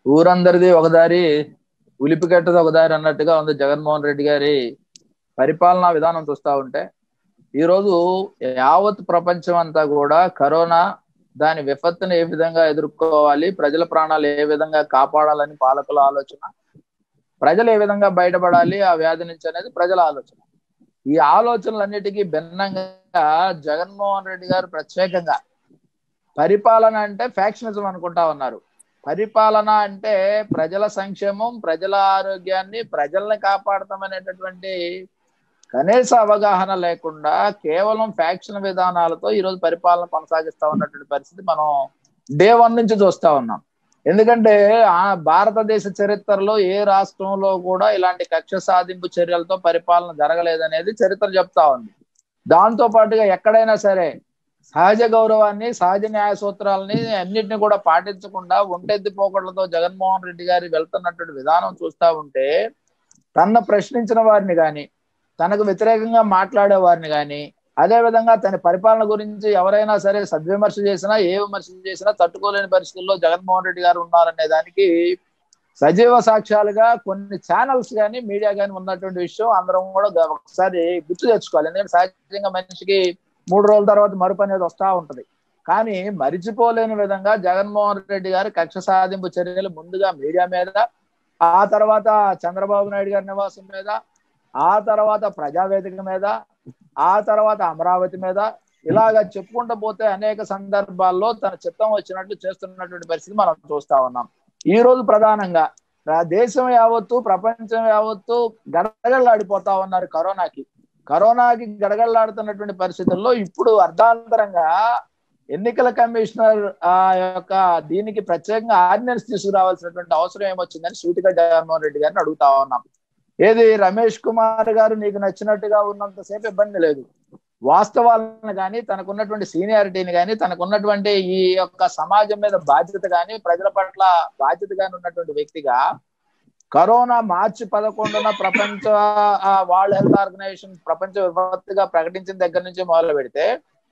ఊరందరిది ఒక దారి ఉలిపికట్టది ఒక దారి అన్నట్టుగా ఉంది జగన్మోహన్ రెడ్డి గారి పరిపాలనా విధానం చూస్తా ఉంటే ఈ రోజు యావత్ ప్రపంచం అంతా కూడా కరోనా దాని విపత్తును ఏ విధంగా ఎదుర్కోవాలి ప్రజల ప్రాణాలు ఏ విధంగా కాపాడాలని పాలకుల ఆలోచన ప్రజలు ఏ విధంగా బయటపడాలి ఆ వ్యాధి నుంచి అనేది ప్రజల ఆలోచన ఈ ఆలోచనలన్నిటికీ భిన్నంగా జగన్మోహన్ రెడ్డి గారు ప్రత్యేకంగా పరిపాలన అంటే ఫ్యాక్షనిజం అనుకుంటా ఉన్నారు పరిపాలన అంటే ప్రజల సంక్షేమం ప్రజల ఆరోగ్యాన్ని ప్రజల్ని కాపాడతాం అనేటటువంటి కనీస అవగాహన లేకుండా కేవలం ఫ్యాక్షన్ విధానాలతో ఈరోజు పరిపాలన కొనసాగిస్తా ఉన్నటువంటి పరిస్థితి మనం డే వన్ నుంచి చూస్తా ఉన్నాం ఎందుకంటే ఆ భారతదేశ చరిత్రలో ఏ రాష్ట్రంలో కూడా ఇలాంటి కక్ష సాధింపు చర్యలతో పరిపాలన జరగలేదనేది చరిత్ర చెప్తా ఉంది దాంతో పాటుగా ఎక్కడైనా సరే సహజ గౌరవాన్ని సహజ న్యాయ సూత్రాలని అన్నిటిని కూడా పాటించకుండా ఒంటెద్ది పోకడలతో జగన్మోహన్ రెడ్డి గారి వెళ్తున్నటువంటి విధానం చూస్తా ఉంటే తన ప్రశ్నించిన వారిని కానీ తనకు వ్యతిరేకంగా మాట్లాడే వారిని కానీ అదే విధంగా తన పరిపాలన గురించి ఎవరైనా సరే సద్విమర్శ చేసినా ఏ విమర్శ చేసినా తట్టుకోలేని పరిస్థితుల్లో జగన్మోహన్ రెడ్డి గారు ఉన్నారనే దానికి సజీవ సాక్ష్యాలుగా కొన్ని ఛానల్స్ కానీ మీడియా కానీ ఉన్నటువంటి విషయం అందరం కూడా ఒకసారి గుర్తు తెచ్చుకోవాలి ఎందుకంటే సహజంగా మనిషికి మూడు రోజుల తర్వాత మరుపు అనేది వస్తా ఉంటది కానీ మరిచిపోలేని విధంగా జగన్మోహన్ రెడ్డి గారి కక్ష సాధింపు చర్యలు ముందుగా మీడియా మీద ఆ తర్వాత చంద్రబాబు నాయుడు గారి నివాసం మీద ఆ తర్వాత ప్రజావేదిక మీద ఆ తర్వాత అమరావతి మీద ఇలాగా చెప్పుకుంటూ పోతే అనేక సందర్భాల్లో తన చిత్తం వచ్చినట్టు చేస్తున్నటువంటి పరిస్థితి మనం చూస్తా ఉన్నాం ఈ రోజు ప్రధానంగా దేశం యావత్తు ప్రపంచం యావత్తు గడగడలాడిపోతా ఉన్నారు కరోనాకి కరోనాకి గడగడలాడుతున్నటువంటి పరిస్థితుల్లో ఇప్పుడు అర్ధాంతరంగా ఎన్నికల కమిషనర్ ఆ యొక్క దీనికి ప్రత్యేకంగా ఆర్డినెన్స్ తీసుకురావాల్సినటువంటి అవసరం ఏమొచ్చిందని సూటిగా జగన్మోహన్ రెడ్డి గారిని అడుగుతా ఉన్నాం ఏది రమేష్ కుమార్ గారు నీకు నచ్చినట్టుగా ఉన్నంతసేపు ఇబ్బంది లేదు వాస్తవాలను కానీ తనకున్నటువంటి సీనియారిటీని కానీ తనకున్నటువంటి ఈ యొక్క సమాజం మీద బాధ్యత కానీ ప్రజల పట్ల బాధ్యత కానీ ఉన్నటువంటి వ్యక్తిగా కరోనా మార్చి పదకొండున ప్రపంచ వరల్డ్ హెల్త్ ఆర్గనైజేషన్ ప్రపంచ విపత్తుగా ప్రకటించిన దగ్గర నుంచి మొదలు పెడితే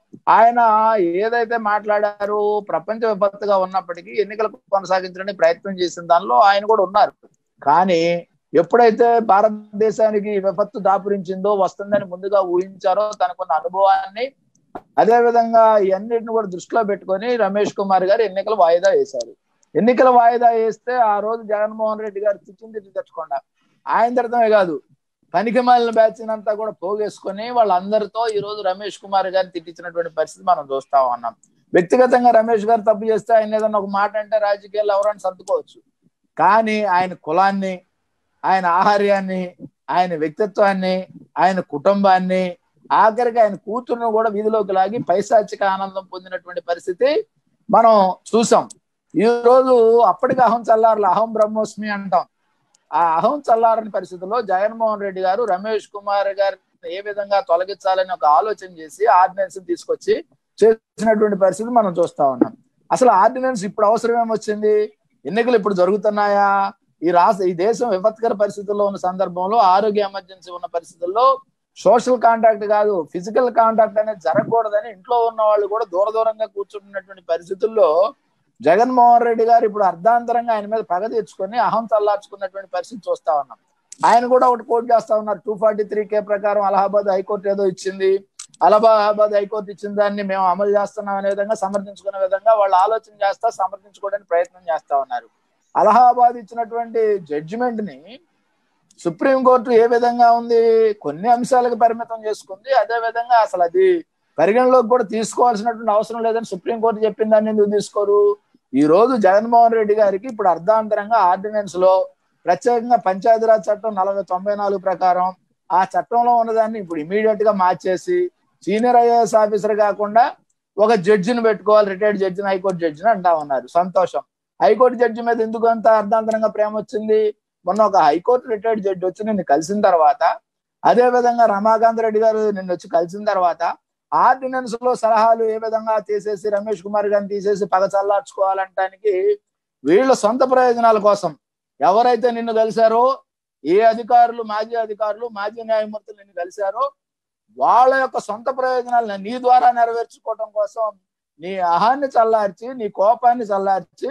ఆయన ఏదైతే మాట్లాడారు ప్రపంచ విపత్తుగా ఉన్నప్పటికీ ఎన్నికలకు కొనసాగించడానికి ప్రయత్నం చేసిన దానిలో ఆయన కూడా ఉన్నారు కానీ ఎప్పుడైతే భారతదేశానికి విపత్తు దాపురించిందో వస్తుందని ముందుగా ఊహించారో తనకున్న అనుభవాన్ని అదే విధంగా ఇవన్నిటిని కూడా దృష్టిలో పెట్టుకొని రమేష్ కుమార్ గారు ఎన్నికలు వాయిదా వేశారు ఎన్నికల వాయిదా వేస్తే ఆ రోజు జగన్మోహన్ రెడ్డి గారు తిట్టిన తిట్టి తెచ్చకుండా ఆయన తిడతమే కాదు పనికి మాలిన బ్యాచ్ అంతా కూడా పోగేసుకొని వాళ్ళందరితో ఈ రోజు రమేష్ కుమార్ గారిని తిట్టించినటువంటి పరిస్థితి మనం చూస్తా ఉన్నాం వ్యక్తిగతంగా రమేష్ గారు తప్పు చేస్తే ఆయన ఏదన్నా ఒక మాట అంటే రాజకీయాలు ఎవరైనా సర్దుకోవచ్చు కానీ ఆయన కులాన్ని ఆయన ఆహార్యాన్ని ఆయన వ్యక్తిత్వాన్ని ఆయన కుటుంబాన్ని ఆఖరికి ఆయన కూతురును కూడా వీధిలోకి లాగి పైశాచిక ఆనందం పొందినటువంటి పరిస్థితి మనం చూసాం ఈ రోజు అప్పటికి అహం చల్లారులు అహం బ్రహ్మోస్మి అంటాం ఆ అహం చల్లారని పరిస్థితుల్లో జగన్మోహన్ రెడ్డి గారు రమేష్ కుమార్ గారిని ఏ విధంగా తొలగించాలని ఒక ఆలోచన చేసి ఆర్డినెన్స్ తీసుకొచ్చి చేసినటువంటి పరిస్థితి మనం చూస్తా ఉన్నాం అసలు ఆర్డినెన్స్ ఇప్పుడు అవసరం ఏమొచ్చింది ఎన్నికలు ఇప్పుడు జరుగుతున్నాయా ఈ రాష్ట్ర ఈ దేశం విపత్కర పరిస్థితుల్లో ఉన్న సందర్భంలో ఆరోగ్య ఎమర్జెన్సీ ఉన్న పరిస్థితుల్లో సోషల్ కాంటాక్ట్ కాదు ఫిజికల్ కాంటాక్ట్ అనేది జరగకూడదని ఇంట్లో ఉన్న వాళ్ళు కూడా దూర దూరంగా కూర్చుంటున్నటువంటి పరిస్థితుల్లో జగన్మోహన్ రెడ్డి గారు ఇప్పుడు అర్ధాంతరంగా ఆయన మీద పగ తెచ్చుకొని అహం చల్లార్చుకున్నటువంటి పరిస్థితి చూస్తా ఉన్నాం ఆయన కూడా ఒకటి కోట్ చేస్తా ఉన్నారు టూ ఫార్టీ త్రీ కే ప్రకారం అలహాబాద్ హైకోర్టు ఏదో ఇచ్చింది అలహాబాద్ హైకోర్టు ఇచ్చిన దాన్ని మేము అమలు చేస్తున్నాం అనే విధంగా సమర్థించుకునే విధంగా వాళ్ళు ఆలోచన చేస్తా సమర్థించుకోవడానికి ప్రయత్నం చేస్తా ఉన్నారు అలహాబాద్ ఇచ్చినటువంటి జడ్జిమెంట్ ని సుప్రీంకోర్టు ఏ విధంగా ఉంది కొన్ని అంశాలకు పరిమితం చేసుకుంది అదే విధంగా అసలు అది పరిగణలోకి కూడా తీసుకోవాల్సినటువంటి అవసరం లేదని సుప్రీంకోర్టు చెప్పిన దాన్ని ఎందుకు తీసుకోరు ఈ రోజు జగన్మోహన్ రెడ్డి గారికి ఇప్పుడు అర్ధాంతరంగా ఆర్డినెన్స్ లో ప్రత్యేకంగా పంచాయతీరాజ్ చట్టం నలభై తొంభై నాలుగు ప్రకారం ఆ చట్టంలో ఉన్నదాన్ని ఇప్పుడు ఇమీడియట్ గా మార్చేసి సీనియర్ ఐఏఎస్ ఆఫీసర్ కాకుండా ఒక జడ్జిని పెట్టుకోవాలి రిటైర్డ్ జడ్జిని హైకోర్టు జడ్జిని అంటా ఉన్నారు సంతోషం హైకోర్టు జడ్జి మీద ఎందుకు అంత అర్ధాంతరంగా ప్రేమ వచ్చింది మొన్న ఒక హైకోర్టు రిటైర్డ్ జడ్జి వచ్చి నిన్ను కలిసిన తర్వాత అదే విధంగా రమాకాంత్ రెడ్డి గారు నిన్ను వచ్చి కలిసిన తర్వాత ఆర్డినెన్స్ లో సలహాలు ఏ విధంగా తీసేసి రమేష్ కుమార్ గారిని తీసేసి పగ చల్లార్చుకోవాలంటానికి వీళ్ళ సొంత ప్రయోజనాల కోసం ఎవరైతే నిన్ను కలిశారో ఏ అధికారులు మాజీ అధికారులు మాజీ న్యాయమూర్తులు నిన్ను కలిశారో వాళ్ళ యొక్క సొంత ప్రయోజనాలను నీ ద్వారా నెరవేర్చుకోవటం కోసం నీ అహాన్ని చల్లార్చి నీ కోపాన్ని చల్లార్చి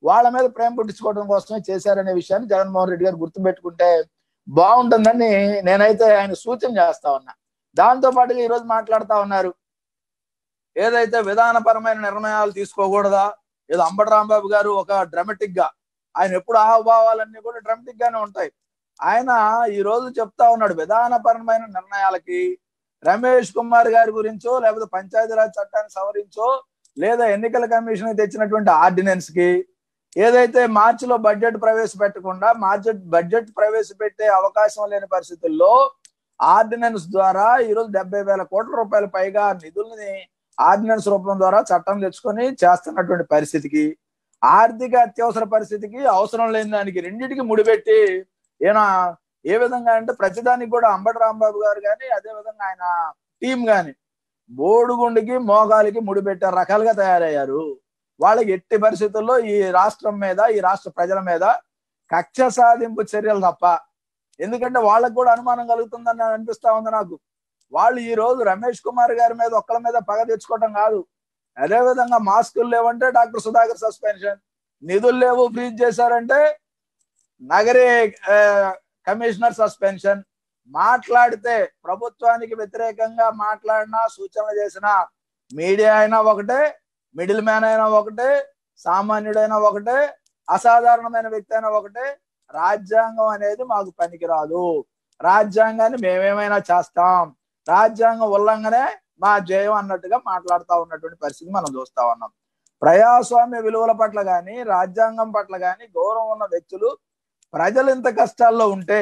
వాళ్ళ మీద ప్రేమ పుట్టించుకోవడం కోసమే చేశారనే విషయాన్ని జగన్మోహన్ రెడ్డి గారు గుర్తుపెట్టుకుంటే బాగుంటుందని నేనైతే ఆయన సూచన చేస్తా ఉన్నా దాంతో పాటుగా ఈరోజు మాట్లాడుతా ఉన్నారు ఏదైతే విధానపరమైన నిర్ణయాలు తీసుకోకూడదా ఏదో అంబటి రాంబాబు గారు ఒక డ్రామాటిక్ గా ఆయన ఎప్పుడు ఆహభావాలన్నీ కూడా డ్రామాటిక్ గానే ఉంటాయి ఆయన ఈ రోజు చెప్తా ఉన్నాడు విధానపరమైన నిర్ణయాలకి రమేష్ కుమార్ గారి గురించో లేకపోతే పంచాయతీరాజ్ చట్టాన్ని సవరించో లేదా ఎన్నికల కమిషన్ తెచ్చినటువంటి ఆర్డినెన్స్ కి ఏదైతే మార్చిలో బడ్జెట్ ప్రవేశపెట్టకుండా మార్చెట్ బడ్జెట్ ప్రవేశపెట్టే అవకాశం లేని పరిస్థితుల్లో ఆర్డినెన్స్ ద్వారా ఈరోజు డెబ్బై వేల కోట్ల రూపాయల పైగా నిధుల్ని ఆర్డినెన్స్ రూపం ద్వారా చట్టం తెచ్చుకొని చేస్తున్నటువంటి పరిస్థితికి ఆర్థిక అత్యవసర పరిస్థితికి అవసరం లేని దానికి రెండింటికి ముడిపెట్టి ఈయన ఏ విధంగా అంటే ప్రతిదానికి కూడా అంబటి రాంబాబు గారు కానీ అదే విధంగా ఆయన టీం గాని బోడుగుండికి మోగాలికి ముడిపెట్టే రకాలుగా తయారయ్యారు వాళ్ళకి ఎట్టి పరిస్థితుల్లో ఈ రాష్ట్రం మీద ఈ రాష్ట్ర ప్రజల మీద కక్ష సాధింపు చర్యలు తప్ప ఎందుకంటే వాళ్ళకు కూడా అనుమానం కలుగుతుందని అనిపిస్తా ఉంది నాకు వాళ్ళు ఈ రోజు రమేష్ కుమార్ గారి మీద ఒక్కల మీద పగ తెచ్చుకోవటం కాదు అదే విధంగా మాస్కులు లేవంటే డాక్టర్ సుధాకర్ సస్పెన్షన్ నిధులు లేవు ఫ్రీజ్ చేశారంటే నగరే కమిషనర్ సస్పెన్షన్ మాట్లాడితే ప్రభుత్వానికి వ్యతిరేకంగా మాట్లాడినా సూచన చేసిన మీడియా అయినా ఒకటే మిడిల్ మ్యాన్ అయినా ఒకటే సామాన్యుడైనా ఒకటే అసాధారణమైన వ్యక్తి అయినా ఒకటే రాజ్యాంగం అనేది మాకు పనికిరాదు రాజ్యాంగాన్ని మేమేమైనా చేస్తాం రాజ్యాంగం ఉల్లంఘనే మా జయం అన్నట్టుగా మాట్లాడుతూ ఉన్నటువంటి పరిస్థితి మనం చూస్తా ఉన్నాం ప్రజాస్వామ్య విలువల పట్ల కానీ రాజ్యాంగం పట్ల కానీ గౌరవం ఉన్న వ్యక్తులు ప్రజలు ఇంత కష్టాల్లో ఉంటే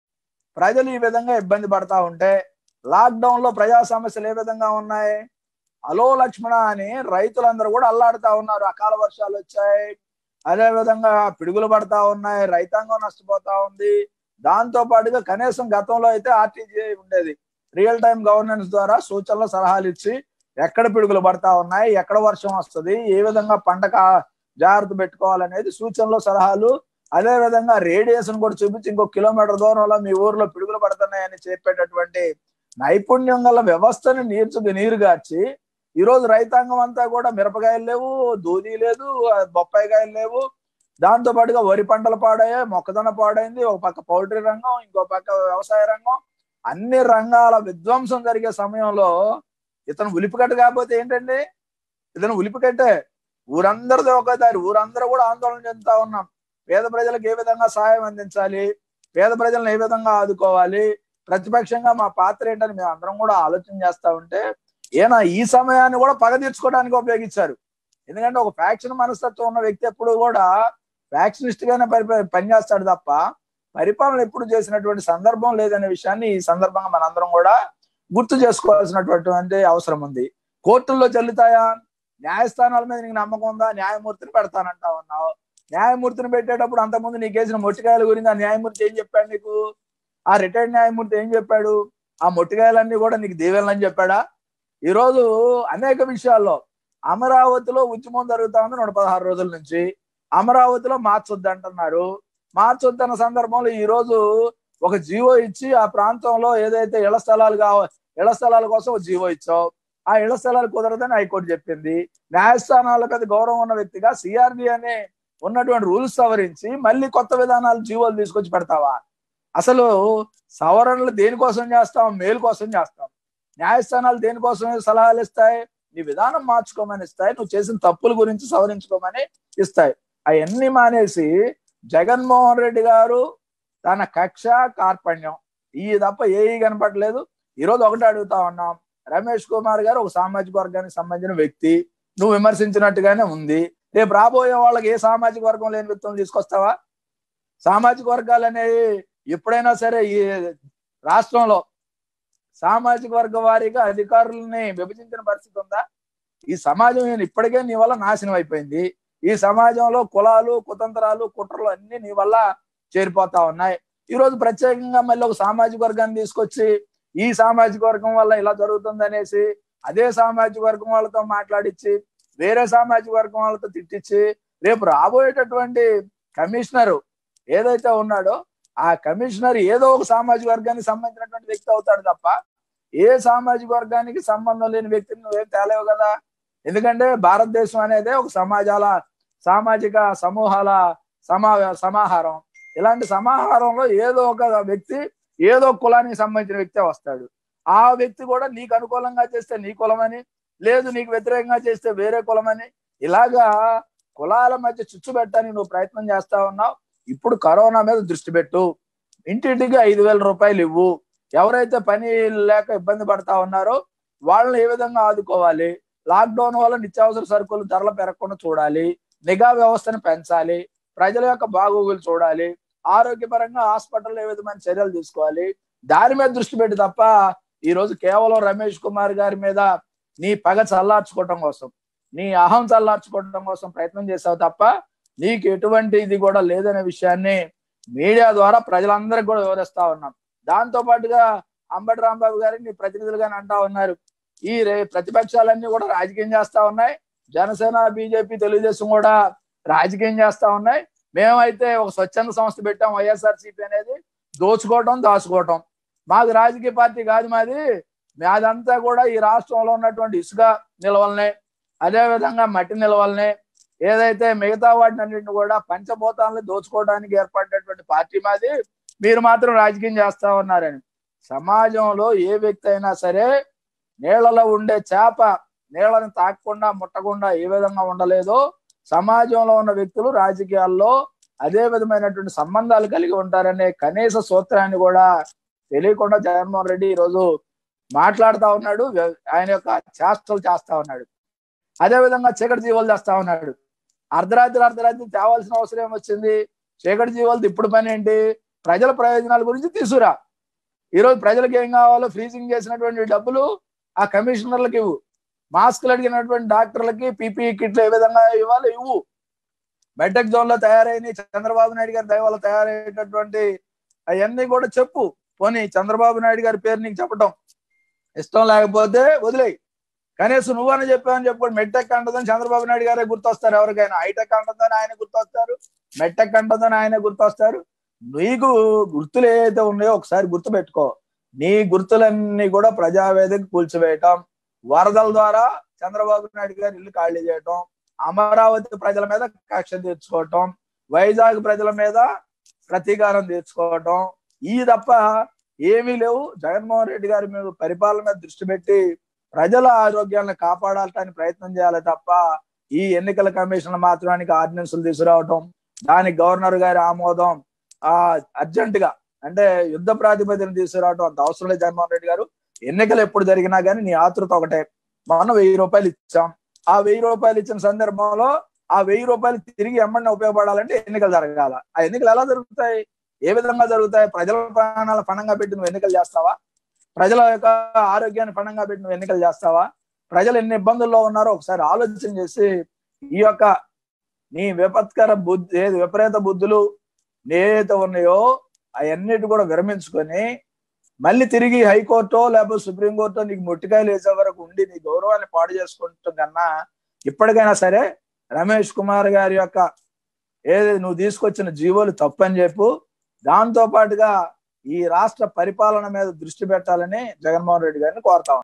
ప్రజలు ఈ విధంగా ఇబ్బంది పడతా ఉంటే లాక్డౌన్ లో ప్రజా సమస్యలు ఏ విధంగా ఉన్నాయి అలో లక్ష్మణ అని రైతులందరూ కూడా అల్లాడుతా ఉన్నారు అకాల వర్షాలు వచ్చాయి అదే విధంగా పిడుగులు పడతా ఉన్నాయి రైతాంగం నష్టపోతా ఉంది దాంతో పాటుగా కనీసం గతంలో అయితే ఆర్టీజీ ఉండేది రియల్ టైం గవర్నెన్స్ ద్వారా సూచనలు సలహాలు ఇచ్చి ఎక్కడ పిడుగులు పడతా ఉన్నాయి ఎక్కడ వర్షం వస్తుంది ఏ విధంగా పంటక జాగ్రత్త పెట్టుకోవాలనేది సూచనలు సలహాలు అదే విధంగా రేడియేషన్ కూడా చూపించి ఇంకో కిలోమీటర్ దూరంలో మీ ఊర్లో పిడుగులు పడుతున్నాయని చెప్పేటటువంటి నైపుణ్యం గల వ్యవస్థని నీర్చు నీరుగార్చి ఈ రోజు రైతాంగం అంతా కూడా మిరపకాయలు లేవు దూది లేదు బొప్పాయికాయలు లేవు దాంతో పాటుగా వరి పంటలు పాడాయి మొక్కజొన్న పాడైంది ఒక పక్క పౌల్ట్రీ రంగం ఇంకో పక్క వ్యవసాయ రంగం అన్ని రంగాల విధ్వంసం జరిగే సమయంలో ఇతను ఉలిపికట్ట కాకపోతే ఏంటండి ఇతను ఉలిపికట్టే ఊరందరిది ఒక దారి ఊరందరూ కూడా ఆందోళన చెందుతా ఉన్నాం పేద ప్రజలకు ఏ విధంగా సహాయం అందించాలి పేద ప్రజలను ఏ విధంగా ఆదుకోవాలి ప్రతిపక్షంగా మా పాత్ర ఏంటని మేము అందరం కూడా ఆలోచన చేస్తా ఉంటే ఈయన ఈ సమయాన్ని కూడా పగ తీర్చుకోవడానికి ఉపయోగించారు ఎందుకంటే ఒక ఫ్యాక్షన్ మనస్తత్వం ఉన్న వ్యక్తి ఎప్పుడు కూడా ఫ్యాక్షనిస్ట్ గానే పని పనిచేస్తాడు తప్ప పరిపాలన ఎప్పుడు చేసినటువంటి సందర్భం లేదనే విషయాన్ని ఈ సందర్భంగా మనందరం కూడా గుర్తు చేసుకోవాల్సినటువంటి అవసరం ఉంది కోర్టుల్లో చెల్లుతాయా న్యాయస్థానాల మీద నీకు నమ్మకం ఉందా న్యాయమూర్తిని పెడతానంటా ఉన్నావు న్యాయమూర్తిని పెట్టేటప్పుడు అంతకుముందు నీకు వేసిన మొట్టికాయల గురించి ఆ న్యాయమూర్తి ఏం చెప్పాడు నీకు ఆ రిటైర్డ్ న్యాయమూర్తి ఏం చెప్పాడు ఆ మొట్టికాయలన్నీ కూడా నీకు దీవెనని చెప్పాడా ఈ రోజు అనేక విషయాల్లో అమరావతిలో ఉద్యమం జరుగుతా ఉంది నూట పదహారు రోజుల నుంచి అమరావతిలో మార్చొద్దు అంటున్నారు మార్చొద్దన్న సందర్భంలో ఈ రోజు ఒక జీవో ఇచ్చి ఆ ప్రాంతంలో ఏదైతే ఇళ్ల స్థలాలు కావ ఇళ్ల స్థలాల కోసం ఒక జీవో ఇచ్చావు ఆ ఇళ్ల స్థలాలు కుదరదని హైకోర్టు చెప్పింది న్యాయస్థానాల మీద గౌరవం ఉన్న వ్యక్తిగా సిఆర్బి అనే ఉన్నటువంటి రూల్స్ సవరించి మళ్ళీ కొత్త విధానాలు జీవోలు తీసుకొచ్చి పెడతావా అసలు సవరణలు దేనికోసం చేస్తాం మేలు కోసం చేస్తాం న్యాయస్థానాలు దేనికోసం సలహాలు ఇస్తాయి నీ విధానం మార్చుకోమని ఇస్తాయి నువ్వు చేసిన తప్పుల గురించి సవరించుకోమని ఇస్తాయి అవన్నీ మానేసి జగన్మోహన్ రెడ్డి గారు తన కక్ష కార్పణ్యం ఈ తప్ప ఏవి కనపడలేదు ఈరోజు ఒకటి అడుగుతా ఉన్నాం రమేష్ కుమార్ గారు ఒక సామాజిక వర్గానికి సంబంధించిన వ్యక్తి నువ్వు విమర్శించినట్టుగానే ఉంది రేపు రాబోయే వాళ్ళకి ఏ సామాజిక వర్గం లేని వ్యక్తులను తీసుకొస్తావా సామాజిక వర్గాలు అనేవి ఎప్పుడైనా సరే ఈ రాష్ట్రంలో సామాజిక వర్గ వారీగా అధికారులని విభజించిన పరిస్థితి ఉందా ఈ సమాజం ఇప్పటికే నీ వల్ల నాశనం అయిపోయింది ఈ సమాజంలో కులాలు కుతంత్రాలు కుట్రలు అన్ని నీ వల్ల చేరిపోతా ఉన్నాయి ఈ రోజు ప్రత్యేకంగా మళ్ళీ ఒక సామాజిక వర్గాన్ని తీసుకొచ్చి ఈ సామాజిక వర్గం వల్ల ఇలా జరుగుతుంది అనేసి అదే సామాజిక వర్గం వాళ్ళతో మాట్లాడించి వేరే సామాజిక వర్గం వాళ్ళతో తిట్టించి రేపు రాబోయేటటువంటి కమిషనర్ ఏదైతే ఉన్నాడో ఆ కమిషనర్ ఏదో ఒక సామాజిక వర్గానికి సంబంధించినటువంటి వ్యక్తి అవుతాడు తప్ప ఏ సామాజిక వర్గానికి సంబంధం లేని వ్యక్తిని నువ్వేం తేలేవు కదా ఎందుకంటే భారతదేశం అనేది ఒక సమాజాల సామాజిక సమూహాల సమా సమాహారం ఇలాంటి సమాహారంలో ఏదో ఒక వ్యక్తి ఏదో కులానికి సంబంధించిన వ్యక్తే వస్తాడు ఆ వ్యక్తి కూడా నీకు అనుకూలంగా చేస్తే నీ కులమని లేదు నీకు వ్యతిరేకంగా చేస్తే వేరే కులమని ఇలాగా కులాల మధ్య చుచ్చు పెట్టడానికి నువ్వు ప్రయత్నం చేస్తా ఉన్నావు ఇప్పుడు కరోనా మీద దృష్టి పెట్టు ఇంటింటికి ఐదు వేల రూపాయలు ఇవ్వు ఎవరైతే పని లేక ఇబ్బంది పడతా ఉన్నారో వాళ్ళని ఏ విధంగా ఆదుకోవాలి లాక్డౌన్ వల్ల నిత్యావసర సరుకులు ధరలు పెరగకుండా చూడాలి నిఘా వ్యవస్థను పెంచాలి ప్రజల యొక్క బాగోగులు చూడాలి ఆరోగ్యపరంగా హాస్పిటల్లో ఏ విధమైన చర్యలు తీసుకోవాలి దాని మీద దృష్టి పెట్టి తప్ప ఈ రోజు కేవలం రమేష్ కుమార్ గారి మీద నీ పగ చల్లార్చుకోవటం కోసం నీ అహం చల్లార్చుకోవడం కోసం ప్రయత్నం చేసావు తప్ప నీకు ఎటువంటి ఇది కూడా లేదనే విషయాన్ని మీడియా ద్వారా ప్రజలందరికీ కూడా వివరిస్తా ఉన్నాం దాంతో పాటుగా అంబటి రాంబాబు గారిని నీ ప్రతినిధులుగానే అంటా ఉన్నారు ఈ రే ప్రతిపక్షాలన్నీ కూడా రాజకీయం చేస్తా ఉన్నాయి జనసేన బీజేపీ తెలుగుదేశం కూడా రాజకీయం చేస్తా ఉన్నాయి మేమైతే ఒక స్వచ్ఛంద సంస్థ పెట్టాం వైఎస్ఆర్సీపీ అనేది దోచుకోవటం దాచుకోవటం మాకు రాజకీయ పార్టీ కాదు మాది మాదంతా కూడా ఈ రాష్ట్రంలో ఉన్నటువంటి ఇసుక నిల్వల్ని అదే విధంగా మట్టి నిల్వల్ని ఏదైతే మిగతా వాటిని అన్నింటిని కూడా పంచభూతాలను దోచుకోవడానికి ఏర్పడినటువంటి పార్టీ మాది మీరు మాత్రం రాజకీయం చేస్తా ఉన్నారని సమాజంలో ఏ వ్యక్తి అయినా సరే నీళ్లలో ఉండే చేప నీళ్ళని తాకకుండా ముట్టకుండా ఏ విధంగా ఉండలేదో సమాజంలో ఉన్న వ్యక్తులు రాజకీయాల్లో అదే విధమైనటువంటి సంబంధాలు కలిగి ఉంటారనే కనీస సూత్రాన్ని కూడా తెలియకుండా జగన్మోహన్ రెడ్డి ఈరోజు మాట్లాడుతా ఉన్నాడు ఆయన యొక్క చేష్టలు చేస్తా ఉన్నాడు అదే విధంగా చీకటి జీవాలు చేస్తా ఉన్నాడు అర్ధరాత్రి అర్ధరాత్రి తేవాల్సిన అవసరం ఏమొచ్చింది చీకటి జీవాలతో ఇప్పుడు పని ఏంటి ప్రజల ప్రయోజనాల గురించి తీసుకురా ఈరోజు ప్రజలకు ఏం కావాలో ఫ్రీజింగ్ చేసినటువంటి డబ్బులు ఆ కమిషనర్లకు ఇవ్వు మాస్కులు అడిగినటువంటి డాక్టర్లకి పీపీఈ కిట్లు ఏ విధంగా ఇవ్వాలో ఇవ్వు మెడ్టెక్ జోన్ లో తయారైన చంద్రబాబు నాయుడు గారి దయ వల్ల తయారైనటువంటి అవన్నీ కూడా చెప్పు పోనీ చంద్రబాబు నాయుడు గారి పేరు నీకు చెప్పటం ఇష్టం లేకపోతే వదిలేయి కనీసం నువ్వని చెప్పావని చెప్పుకోండి మెట్టెక్ అంటుందని చంద్రబాబు నాయుడు గారే గుర్తొస్తారు ఎవరికైనా హైటెక్ అంటుందని ఆయన గుర్తొస్తారు మెట్టెక్ అంటుందని ఆయన గుర్తొస్తారు నీకు గుర్తులు ఏదైతే ఉన్నాయో ఒకసారి గుర్తు పెట్టుకో నీ గుర్తులన్నీ కూడా ప్రజావేదిక కూల్చివేయటం వరదల ద్వారా చంద్రబాబు నాయుడు గారి ఇల్లు ఖాళీ చేయటం అమరావతి ప్రజల మీద కక్ష తీర్చుకోవటం వైజాగ్ ప్రజల మీద ప్రతీకారం తీర్చుకోవటం ఈ తప్ప ఏమీ లేవు జగన్మోహన్ రెడ్డి గారి మీద పరిపాలన మీద దృష్టి పెట్టి ప్రజల ఆరోగ్యాలను కాపాడాలని ప్రయత్నం చేయాలి తప్ప ఈ ఎన్నికల కమిషన్ మాత్రానికి ఆర్డినెన్సులు తీసుకురావటం దానికి గవర్నర్ గారి ఆమోదం ఆ అర్జెంట్ గా అంటే యుద్ధ ప్రాతిపదికన తీసుకురావటం అంత అవసరం లేదు జగన్మోహన్ రెడ్డి గారు ఎన్నికలు ఎప్పుడు జరిగినా కానీ నీ ఆతృత ఒకటే మనం వెయ్యి రూపాయలు ఇచ్చాం ఆ వెయ్యి రూపాయలు ఇచ్చిన సందర్భంలో ఆ వెయ్యి రూపాయలు తిరిగి ఎమ్మడిని ఉపయోగపడాలంటే ఎన్నికలు జరగాల ఆ ఎన్నికలు ఎలా జరుగుతాయి ఏ విధంగా జరుగుతాయి ప్రజల ప్రాణాల పణంగా పెట్టి నువ్వు ఎన్నికలు చేస్తావా ప్రజల యొక్క ఆరోగ్యాన్ని పణంగా పెట్టి నువ్వు ఎన్నికలు చేస్తావా ప్రజలు ఎన్ని ఇబ్బందుల్లో ఉన్నారో ఒకసారి ఆలోచన చేసి ఈ యొక్క నీ విపత్కర బుద్ధి ఏది విపరీత బుద్ధులు ఏదైతే ఉన్నాయో అవన్నిటి కూడా విరమించుకొని మళ్ళీ తిరిగి హైకోర్టో లేకపోతే సుప్రీంకోర్టో నీకు మొట్టికాయలు వేసే వరకు ఉండి నీ గౌరవాన్ని పాడు చేసుకుంటాం కన్నా ఇప్పటికైనా సరే రమేష్ కుమార్ గారి యొక్క ఏది నువ్వు తీసుకొచ్చిన జీవోలు తప్పని చెప్పు దాంతో పాటుగా ఈ రాష్ట్ర పరిపాలన మీద దృష్టి పెట్టాలని జగన్మోహన్ రెడ్డి గారిని కోరుతా